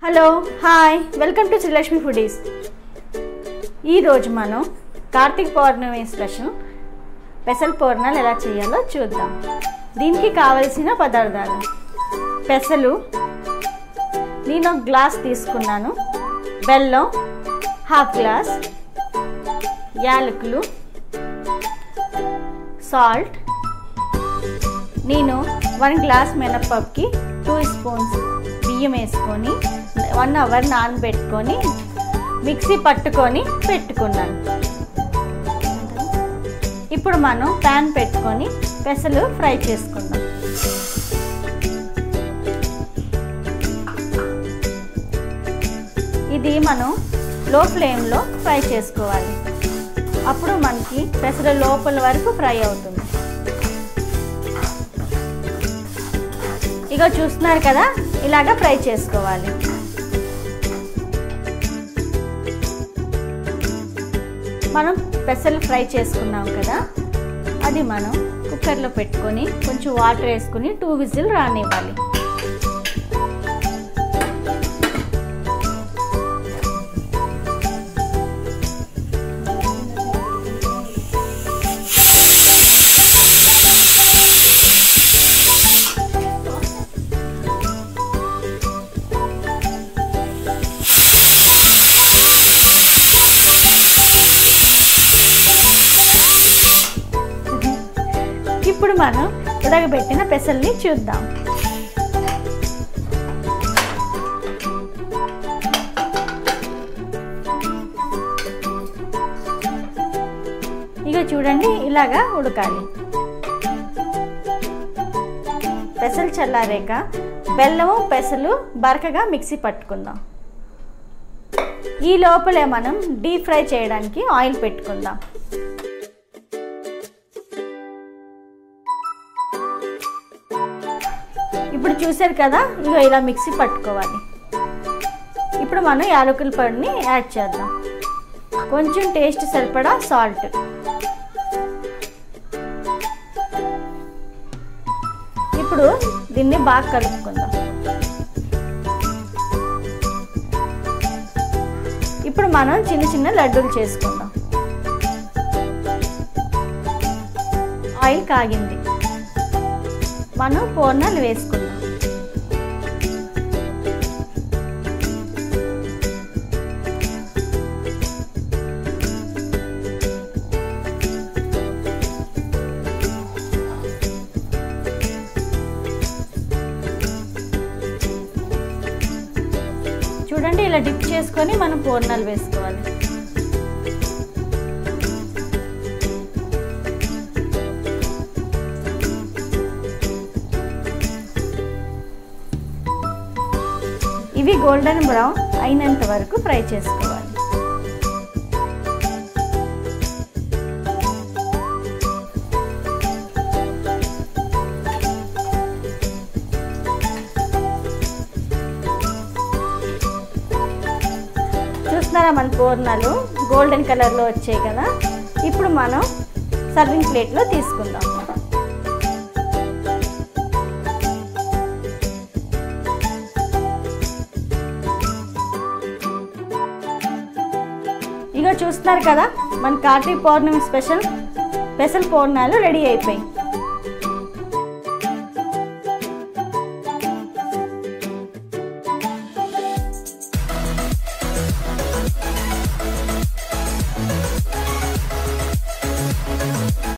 hello hi welcome to Srilakshmi foodies ఈరోజు మనం Karthika Pournami special పెసల పూర్ణాలు ఎలా చేయాలో చూద్దాం దీనికి కావలసిన పదార్థాలు పెసలు నేను ఒక గ్లాస్ తీసుకున్నాను బెల్లం హాఫ్ గ్లాస్ యాలకులు సాల్ట్ నేను వన్ గ్లాస్ మినపప్పుకి టూ స్పూన్స్ బియ్యం వేసుకొని వన్ అవర్ నానబెట్టుకొని మిక్సీ పట్టుకొని పెట్టుకున్నాను ఇప్పుడు మనం ప్యాన్ పెట్టుకొని పెసలు ఫ్రై చేసుకుందాం ఇది మనం లో ఫ్లేమ్లో ఫ్రై చేసుకోవాలి అప్పుడు మనకి పెసర లోపల వరకు ఫ్రై అవుతుంది ఇక చూస్తున్నారు కదా ఇలాగ ఫ్రై చేసుకోవాలి మనం పెసలు ఫ్రై చేసుకున్నాం కదా అది మనం కుక్కర్లో పెట్టుకొని కొంచెం వాటర్ వేసుకుని టూ విజిల్ రానివ్వాలి ఇప్పుడు మనం ఉడకబెట్టిన పెసల్ని చూద్దాం ఇక చూడండి ఇలాగా ఉడకాలి పెసలు చల్లారాక బెల్లము పెసలు బరకగా మిక్సీ పట్టుకుందాం ఈ లోపలే మనం డీప్ ఫ్రై చేయడానికి ఆయిల్ పెట్టుకుందాం ఇప్పుడు చూసారు కదా ఇక ఇలా మిక్సీ పట్టుకోవాలి ఇప్పుడు మనం యాలకుల పొడిని యాడ్ చేద్దాం కొంచెం టేస్ట్ సరిపడా సాల్ట్ ఇప్పుడు దీన్ని బాగా కలుపుకుందాం ఇప్పుడు మనం చిన్న చిన్న లడ్డూలు చేసుకుందాం ఆయిల్ కాగింది మనం పూర్ణాలు వేసుకుందాం చూడండి ఇలా డిప్ చేసుకొని మనం పూర్ణాలు వేసుకోవాలి ఇవి గోల్డెన్ బ్రౌన్ అయినంత వరకు ఫ్రై చేసుకోవాలి చూస్తున్నారా మన పూర్ణాలు గోల్డెన్ కలర్లో వచ్చాయి కదా ఇప్పుడు మనం సర్వింగ్ ప్లేట్లో తీసుకుందాం ఇక చూస్తున్నారు కదా మన కార్తీక పౌర్ణమి స్పెషల్ స్పెషల్ పూర్ణాలు రెడీ అయిపోయాయి